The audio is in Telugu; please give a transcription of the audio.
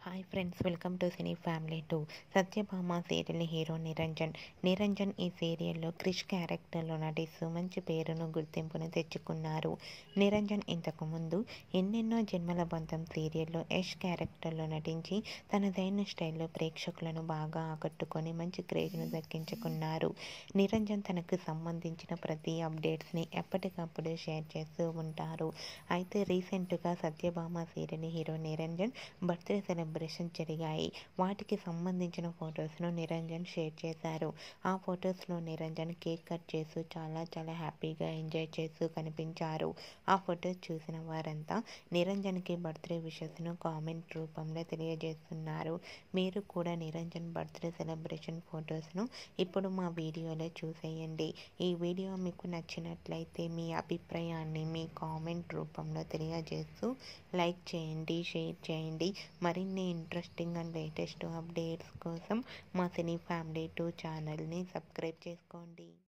hi friends welcome to cine family two Satyabhama serial hero Niranjan Niranjan ఈ సీరియల్లో క్రిష్ క్యారెక్టర్లో నటిస్తూ మంచి పేరును గుర్తింపును తెచ్చుకున్నారు నిరంజన్ ఇంతకుముందు ఎన్నెన్నో జన్మల బంధం సీరియల్లో యష్ క్యారెక్టర్లో నటించి తనదైన స్టైల్లో ప్రేక్షకులను బాగా ఆకట్టుకొని మంచి క్రేజ్ను దక్కించుకున్నారు నిరంజన్ తనకు సంబంధించిన ప్రతి అప్డేట్స్ని ఎప్పటికప్పుడు షేర్ చేస్తూ ఉంటారు అయితే రీసెంట్గా Satyabhama serial hero Niranjan birthday celebration జరిగాయి వాటికి సంబంధించిన ఫొటోస్ను నిరంజన్ షేర్ చేశారు ఆ ఫొటోస్లో నిరంజన్ కేక్ కట్ చేస్తూ చాలా చాలా హ్యాపీగా ఎంజాయ్ చేస్తూ కనిపించారు ఆ ఫొటోస్ చూసిన వారంతా నిరంజన్కి బర్త్డే విషెస్ను కామెంట్ రూపంలో తెలియజేస్తున్నారు మీరు కూడా నిరంజన్ బర్త్డే సెలబ్రేషన్ ఫొటోస్ను ఇప్పుడు మా వీడియోలో చూసేయండి ఈ వీడియో మీకు నచ్చినట్లయితే మీ అభిప్రాయాన్ని మీ కామెంట్ రూపంలో తెలియజేస్తూ లైక్ చేయండి షేర్ చేయండి మరిన్ని ఇంట్రెస్టింగ్ అండ్ లేటెస్ట్ అప్డేట్స్ కోసం మా సినీ ఫ్యామిలీ టూ ఛానల్ని సబ్స్క్రైబ్ చేసుకోండి